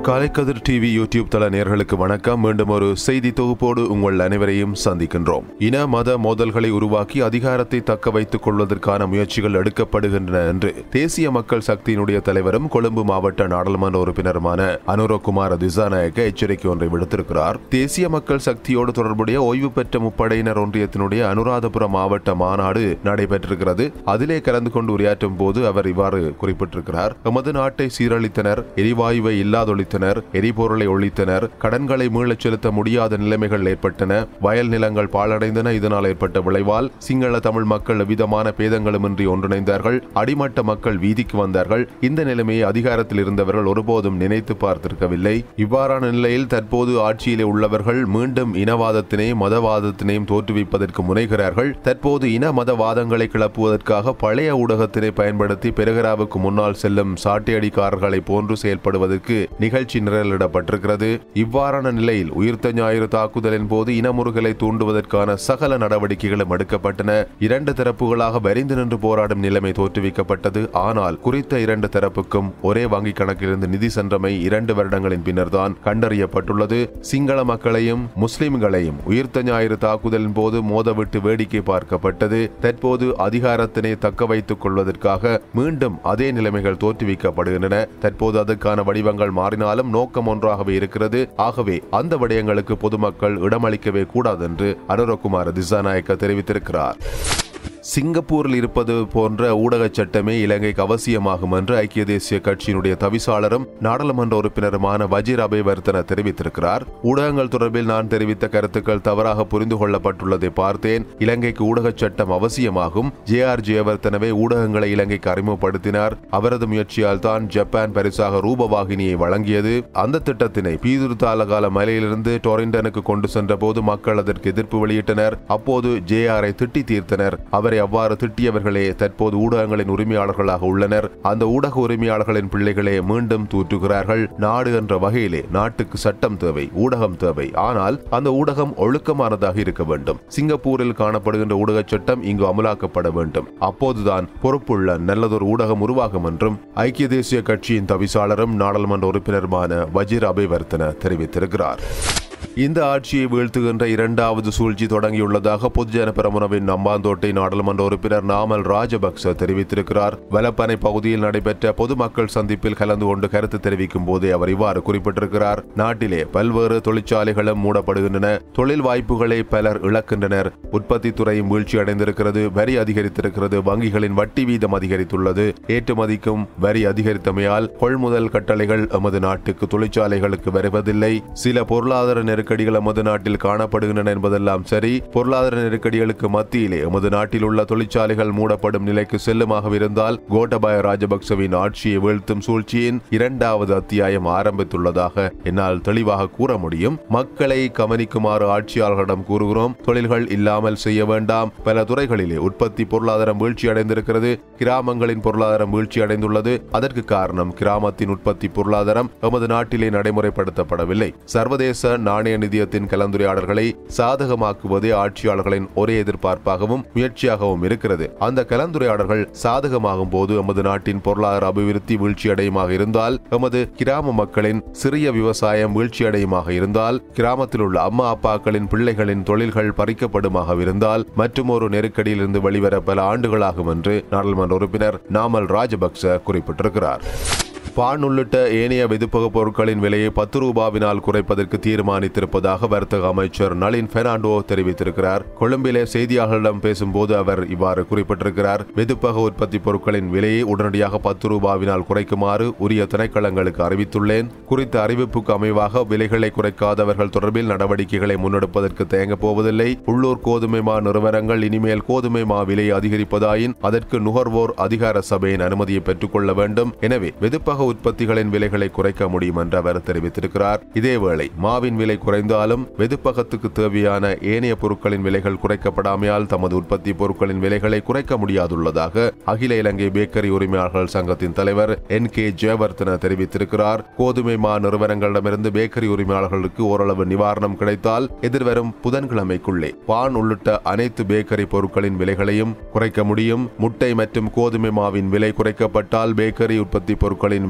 Kalaikathir TV YouTube தள நேர்களுக்கு வணக்கம் மீண்டும் ஒரு செய்தி தொகுப்போடு உங்கள் அனைவரையும் சந்திக்கின்றோம் இன மத மோதல்களை உருவாக்கி அதிகாரத்தை தக்க வைத்துக் கொள்வதற்கான முயற்சிகள் எடுக்கப்படுகின்றன என்று தேசிய மக்கள் சக்தியினுடைய தலைவரும் கொழும்பு மாவட்ட நாடாளுமன்ற உறுப்பினருமான அனுரகுமார திசாநாயக்க எச்சரிக்கை ஒன்றை விடுத்திருக்கிறார் தேசிய மக்கள் சக்தியோடு தொடர்புடைய ஓய்வு பெற்ற முப்படையினர் ஒன்றியத்தினுடைய அனுராதபுரம் மாவட்ட மாநாடு நடைபெற்றிருக்கிறது அதிலே கலந்து கொண்டு உரையாற்றும் போது அவர் இவ்வாறு குறிப்பிட்டிருக்கிறார் எமது நாட்டை சீரழித்தனர் எரிவாயுவை இல்லாதொழித்தனர் எரிபொருளை ஒழித்தனர் கடன்களை மீளச் செலுத்த முடியாத நிலைமைகள் ஏற்பட்டன வயல் நிலங்கள் பாழடைந்தன இதனால் ஏற்பட்ட விளைவால் சிங்கள தமிழ் மக்கள் எவ்விதமான பேதங்களுமின்றி ஒன்றிணைந்தார்கள் அடிமட்ட மக்கள் வீதிக்கு வந்தார்கள் இந்த நிலைமையை அதிகாரத்தில் இருந்தவர்கள் ஒருபோதும் நினைத்து பார்த்திருக்கவில்லை இவ்வாறான நிலையில் தற்போது ஆட்சியிலே உள்ளவர்கள் மீண்டும் இனவாதத்தினையும் மதவாதத்தினையும் தோற்றுவிப்பதற்கு முனைகிறார்கள் தற்போது இன மதவாதங்களை கிளப்புவதற்காக பழைய ஊடகத்தினை பயன்படுத்தி பெருகராவுக்கு முன்னால் செல்லும் சாட்டையடிக்காரர்களை போன்று செயல்படுவதற்கு நிகழ்ச்சி நிரலிடப்பட்டிருக்கிறது இவ்வாறான நிலையில் உயிர்த்த ஞாயிறு தாக்குதலின் போது இனமுறுகலை தூண்டுவதற்கான சகல நடவடிக்கைகளும் எடுக்கப்பட்டன இரண்டு தரப்புகளாக வரிந்து நின்று போராடும் நிலைமை தோற்றுவிக்கப்பட்டது ஆனால் குறித்த இரண்டு தரப்புக்கும் ஒரே வங்கி கணக்கிலிருந்து நிதி சென்றமை இரண்டு வருடங்களின் பின்னர்தான் கண்டறியப்பட்டுள்ளது சிங்கள மக்களையும் முஸ்லிம்களையும் உயிர்த்த ஞாயிறு தாக்குதலின் போது மோதவிட்டு வேடிக்கை பார்க்கப்பட்டது தற்போது அதிகாரத்தினை தக்க வைத்துக் கொள்வதற்காக மீண்டும் அதே நிலைமைகள் தோற்றுவிக்கப்படுகின்றன தற்போது அதற்கான வடிவங்கள் மாறினாலும் நோக்கம் ஒன்றாகவே இருக்கிறது ஆகவே அந்த விடயங்களுக்கு பொதுமக்கள் இடமளிக்கவே கூடாது என்று அனுரகுமார் திசாநாயக்க தெரிவித்திருக்கிறார் சிங்கப்பூரில் இருப்பது போன்ற ஊடக சட்டமே இலங்கைக்கு அவசியமாகும் என்று ஐக்கிய தேசிய கட்சியினுடைய தவிசாளரும் நாடாளுமன்ற உறுப்பினருமான வஜீர் அபேவர்த்தன தெரிவித்திருக்கிறார் ஊடகங்கள் தொடர்பில் நான் தெரிவித்த கருத்துக்கள் தவறாக புரிந்து கொள்ளப்பட்டுள்ளதை பார்த்தேன் இலங்கைக்கு ஊடக சட்டம் அவசியமாகும் ஜே ஆர் ஜெயவர்த்தனவே ஊடகங்களை இலங்கைக்கு அறிமுகப்படுத்தினார் அவரது முயற்சியால் தான் ஜப்பான் பரிசாக ரூபவாகினியை வழங்கியது அந்த திட்டத்தினை பீதுரு தாலகால மலையிலிருந்து டொரிண்டனுக்கு கொண்டு சென்ற போது மக்கள் அதற்கு எதிர்ப்பு வெளியிட்டனர் அப்போது ஜே ஆரை திட்டி தீர்த்தனர் அவரை அவ்வாறு திட்டியவர்களே தற்போது ஊடகங்களின் உரிமையாளர்களாக உள்ளனர் அந்த ஊடக உரிமையாளர்களின் பிள்ளைகளே மீண்டும் தூற்றுகிறார்கள் நாடு என்ற வகையிலே நாட்டுக்கு சட்டம் தேவை ஊடகம் தேவை ஆனால் அந்த ஊடகம் ஒழுக்கமானதாக இருக்க வேண்டும் சிங்கப்பூரில் காணப்படுகின்ற ஊடக சட்டம் இங்கு அமலாக்கப்பட வேண்டும் அப்போதுதான் பொறுப்புள்ள நல்லதொரு ஊடகம் உருவாகும் என்றும் ஐக்கிய தேசிய கட்சியின் தவிசாளரும் நாடாளுமன்ற உறுப்பினருமான வஜீர் அபேவர்த்தன தெரிவித்திருக்கிறார் இந்த ஆட்சியை வீழ்த்துகின்ற இரண்டாவது சூழ்ச்சி தொடங்கியுள்ளதாக பொதுஜன பெரமுனவின் நம்பாந்தோட்டை நாடாளுமன்ற உறுப்பினர் நாமல் ராஜபக்ச தெரிவித்திருக்கிறார் வலப்பனை பகுதியில் நடைபெற்ற பொதுமக்கள் சந்திப்பில் கலந்து கொண்டு கருத்து தெரிவிக்கும் போதே அவர் இவ்வாறு குறிப்பிட்டிருக்கிறார் நாட்டிலே பல்வேறு தொழிற்சாலைகளும் மூடப்படுகின்றன தொழில் வாய்ப்புகளை பலர் இழக்கின்றனர் உற்பத்தி துறையும் வீழ்ச்சி அடைந்திருக்கிறது வரி அதிகரித்திருக்கிறது வங்கிகளின் வட்டி வீதம் அதிகரித்துள்ளது ஏற்றுமதிக்கும் வரி அதிகரித்தமையால் கொள்முதல் கட்டளைகள் எமது நாட்டுக்கு தொழிற்சாலைகளுக்கு வருவதில்லை சில பொருளாதார நெருக்கடிகள் எமது நாட்டில் காணப்படுகின்றன என்பதெல்லாம் சரி பொருளாதார நெருக்கடிகளுக்கு மத்தியிலே எமது நாட்டில் உள்ள தொழிற்சாலைகள் மூடப்படும் நிலைக்கு செல்லுமாக இருந்தால் கோட்டபாய ராஜபக்சவின் ஆட்சியை வீழ்த்தும் சூழ்ச்சியின் இரண்டாவது அத்தியாயம் ஆரம்பித்துள்ளதாக என்னால் தெளிவாக கூற முடியும் மக்களை கவனிக்குமாறு ஆட்சியாளர்களிடம் கூறுகிறோம் தொழில்கள் இல்லாமல் செய்ய வேண்டாம் பல துறைகளிலே உற்பத்தி பொருளாதாரம் வீழ்ச்சி அடைந்திருக்கிறது கிராமங்களின் பொருளாதாரம் வீழ்ச்சி அடைந்துள்ளது அதற்கு காரணம் கிராமத்தின் உற்பத்தி பொருளாதாரம் எமது நாட்டிலே நடைமுறைப்படுத்தப்படவில்லை சர்வதேச நாணய நிதியத்தின் கலந்துரையாடல்களை சாதகமாக்குவதே ஆட்சியாளர்களின் ஒரே எதிர்பார்ப்பாகவும் முயற்சியாகவும் இருக்கிறது அந்த கலந்துரையாடல்கள் சாதகமாகும் போது எமது நாட்டின் பொருளாதார அபிவிருத்தி வீழ்ச்சியடையுமாக இருந்தால் எமது கிராம மக்களின் சிறிய விவசாயம் வீழ்ச்சியடையுமாக இருந்தால் கிராமத்தில் உள்ள அம்மா அப்பாக்களின் பிள்ளைகளின் தொழில்கள் பறிக்கப்படுமாக இருந்தால் மற்றும் ஒரு நெருக்கடியிலிருந்து வெளிவர பல ஆண்டுகளாகும் என்று நாடாளுமன்ற உறுப்பினர் நாமல் ராஜபக்ச குறிப்பிட்டிருக்கிறார் பான் உள்ளிட்ட ஏனைய வெதுப்பக பொருட்களின் விலையை பத்து ரூபாவினால் குறைப்பதற்கு தீர்மானித்திருப்பதாக வர்த்தக அமைச்சர் நளின் பெர்னாண்டோ தெரிவித்திருக்கிறார் கொழும்பிலே செய்தியாளர்களிடம் பேசும்போது அவர் இவ்வாறு குறிப்பிட்டிருக்கிறார் வெதுப்பக உற்பத்தி பொருட்களின் விலையை உடனடியாக பத்து ரூபாவினால் குறைக்குமாறு உரிய திணைக்களங்களுக்கு அறிவித்துள்ளேன் குறித்த அறிவிப்புக்கு அமைவாக விலைகளை குறைக்காதவர்கள் தொடர்பில் நடவடிக்கைகளை முன்னெடுப்பதற்கு தேங்கப் போவதில்லை உள்ளூர் கோதுமை மா நிறுவனங்கள் இனிமேல் கோதுமை மா விலையை அதிகரிப்பதாயின் அதற்கு நுகர்வோர் அதிகார சபையின் அனுமதியை பெற்றுக்கொள்ள வேண்டும் எனவே வெதுப்பக உற்பத்திகளின் விலைகளை குறைக்க முடியும் என்று அவர் தெரிவித்திருக்கிறார் இதேவேளை மாவின் விலை குறைந்தாலும் வெதுப்பகத்துக்கு தேவையான ஏனைய பொருட்களின் விலைகள் குறைக்கப்படாமையால் தமது உற்பத்தி பொருட்களின் விலைகளை குறைக்க முடியாதுள்ளதாக அகில இலங்கை பேக்கரி உரிமையாளர்கள் சங்கத்தின் தலைவர் என் கே ஜெயவர்தன தெரிவித்திருக்கிறார் கோதுமை மா நிறுவனங்களிடமிருந்து பேக்கரி உரிமையாளர்களுக்கு ஓரளவு நிவாரணம் கிடைத்தால் எதிர்வரும் புதன்கிழமைக்குள்ளே பான் உள்ளிட்ட அனைத்து பேக்கரி பொருட்களின் விலைகளையும் குறைக்க முடியும் முட்டை மற்றும் கோதுமை மாவின் விலை குறைக்கப்பட்டால் பேக்கரி உற்பத்தி பொருட்களின்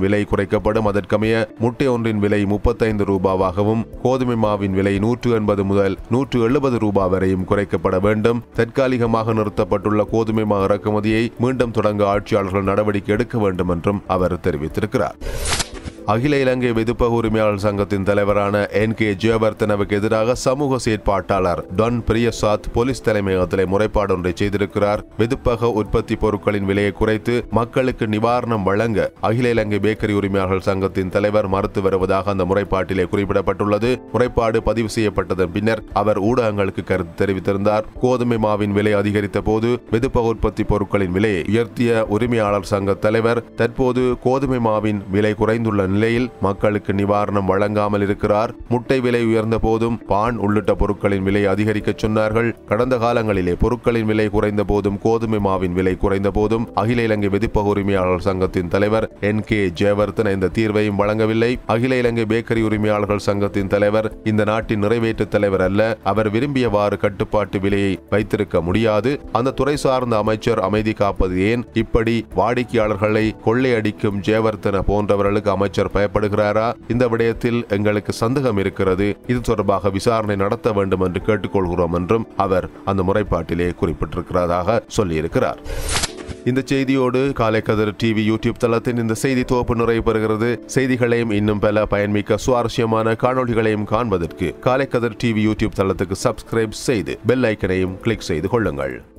பொருட்களின் விலை குறைக்கப்படும் அதற்கமைய முட்டை ஒன்றின் விலை முப்பத்தைந்து ரூபாவாகவும் கோதுமை மாவின் விலை நூற்று எண்பது முதல் நூற்று எழுபது ரூபாய் வரையும் குறைக்கப்பட வேண்டும் தற்காலிகமாக நிறுத்தப்பட்டுள்ள கோதுமை மா இறக்குமதியை மீண்டும் தொடங்க ஆட்சியாளர்கள் நடவடிக்கை எடுக்க வேண்டும் என்றும் அவர் தெரிவித்திருக்கிறார் அகில இலங்கை வெதுப்பக உரிமையாளர் சங்கத்தின் தலைவரான என் கே ஜெயவர்தனவுக்கு எதிராக சமூக செயற்பாட்டாளர் டான் பிரியசாத் போலீஸ் தலைமையகத்திலே முறைப்பாடு ஒன்றை செய்திருக்கிறார் வெதுப்பக உற்பத்தி பொருட்களின் விலையை குறைத்து மக்களுக்கு நிவாரணம் வழங்க அகில இலங்கை பேக்கரி உரிமையாளர்கள் சங்கத்தின் தலைவர் மறுத்து வருவதாக அந்த முறைப்பாட்டிலே குறிப்பிடப்பட்டுள்ளது முறைப்பாடு பதிவு செய்யப்பட்டதன் பின்னர் அவர் ஊடகங்களுக்கு கருத்து தெரிவித்திருந்தார் கோதுமை மாவின் விலை அதிகரித்த போது வெதுப்பக உற்பத்தி பொருட்களின் விலையை உயர்த்திய உரிமையாளர் சங்க தலைவர் தற்போது கோதுமை மாவின் விலை குறைந்துள்ள நிலையில் மக்களுக்கு நிவாரணம் வழங்காமல் இருக்கிறார் முட்டை விலை உயர்ந்த போதும் பான் உள்ளிட்ட பொருட்களின் விலை அதிகரிக்க சொன்னார்கள் கடந்த காலங்களிலே பொருட்களின் விலை குறைந்த போதும் கோதுமை மாவின் விலை குறைந்த போதும் அகில இலங்கை வெதிப்பக உரிமையாளர் சங்கத்தின் தலைவர் என் கே ஜெயவர்தன இந்த தீர்வையும் வழங்கவில்லை அகில இலங்கை பேக்கரி உரிமையாளர்கள் சங்கத்தின் தலைவர் இந்த நாட்டின் நிறைவேற்று தலைவர் அல்ல அவர் விரும்பியவாறு கட்டுப்பாட்டு விலையை வைத்திருக்க முடியாது அந்த துறை சார்ந்த அமைச்சர் அமைதி காப்பது ஏன் இப்படி வாடிக்கையாளர்களை கொள்ளையடிக்கும் ஜெயவர்தன போன்றவர்களுக்கு அமைச்சர் பயப்படுகிறாரா இந்த விடயத்தில் எங்களுக்கு சந்தேகம் இருக்கிறது இது தொடர்பாக விசாரணை நடத்த வேண்டும் என்று கேட்டுக்கொள்கிறோம் என்றும் அவர் அந்த முறைப்பாட்டிலே குறிப்பிட்டிருக்கிறதாக சொல்லியிருக்கிறார் இந்த செய்தியோடு காலை கதிர் டிவி யூடியூப் தளத்தின் இந்த செய்தி தொகுப்பு நிறைவு பெறுகிறது செய்திகளையும் இன்னும் பல பயன்மிக்க சுவாரஸ்யமான காணொளிகளையும் காண்பதற்கு காலை கதிர் டிவி யூடியூப் தளத்துக்கு சப்ஸ்கிரைப் செய்து பெல் ஐக்கனையும் கிளிக் செய்து கொள்ளுங்கள்